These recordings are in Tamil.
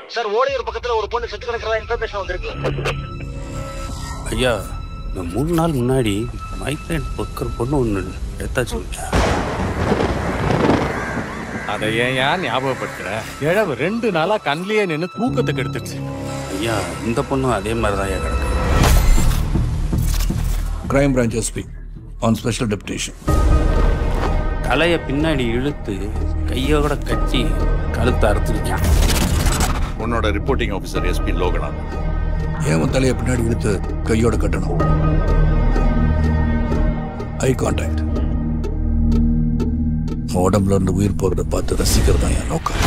சார் ஓடையூர் பக்கத்துல ஒரு பொண்ணு செத்து கிடக்கிறதா இன்ஃபர்மேஷன் வந்திருக்கு ஐயா இந்த மூணு நாள் முன்னாடி மைக்ரேட் பக்கிற பொண்ணு ஒன்று எடுத்தாச்சு அதை ஏன் ஏன் ஞாபகப்படுத்துற இழவு ரெண்டு நாளா கண்லயே நின்னு தூக்கத்தை கெடுத்துச்சு ஐயா இந்த பொண்ணும் அதே மாதிரி தான் ஐயா கிடக்கு crime branch SP on special deputation தலையை பின்னாடி இழுத்து கையோட கட்டி கழுத்தை அறுத்துருக்கான் உன்னோட ரிப்போர்ட்டிங் ஆஃபீஸர் எஸ்பி லோகநாத் ஏன் தலையை பின்னாடி இழுத்து கையோட கட்டணும் ஐ கான்டாக்ட் உடம்புல இருந்து உயிர் போகிறத பார்த்து ரசிக்கிறது தான் என் நோக்கம்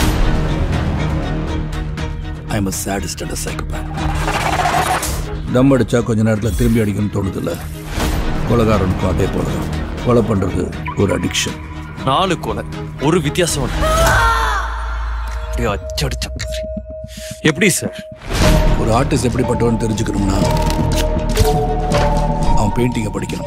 I am sadist and psychopath தம் அடிச்சா கொஞ்ச நேரத்தில் திரும்பி அடிக்கணும்னு தோணுதில்ல கொலகாரனுக்கும் அதே போல தான் கொலை பண்ணுறது ஒரு அடிக்ஷன் நாலு கொலை ஒரு வித்தியாசம் இல்ல. அப்படியே அச்சடிச்ச மாதிரி. எப்படி சார் ஒரு ஆர்டிஸ்ட் எப்படிப்பட்டவன் தெரிஞ்சுக்கணும்னா அவன் பெயிண்டிங்கை படிக்கணும்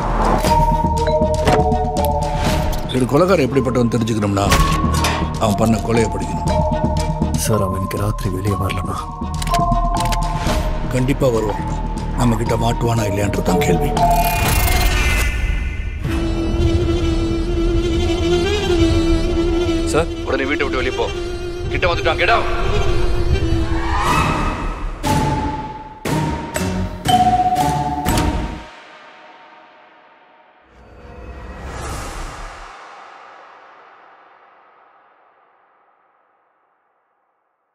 ஒரு கொலைகாரன் எப்படிப்பட்டவன் தெரிஞ்சுக்கணும்னா அவன் பண்ண கொலையை படிக்கணும் சார் அவன் இன்னைக்கு ராத்திரி வெளியே வரலனா கண்டிப்பா வருவான் நம்ம கிட்ட மாட்டுவானா இல்லையான்றது தான் கேள்வி சார் உடனே வீட்டை விட்டு வெளியே போ கிட்ட வந்துட்டான் கெடா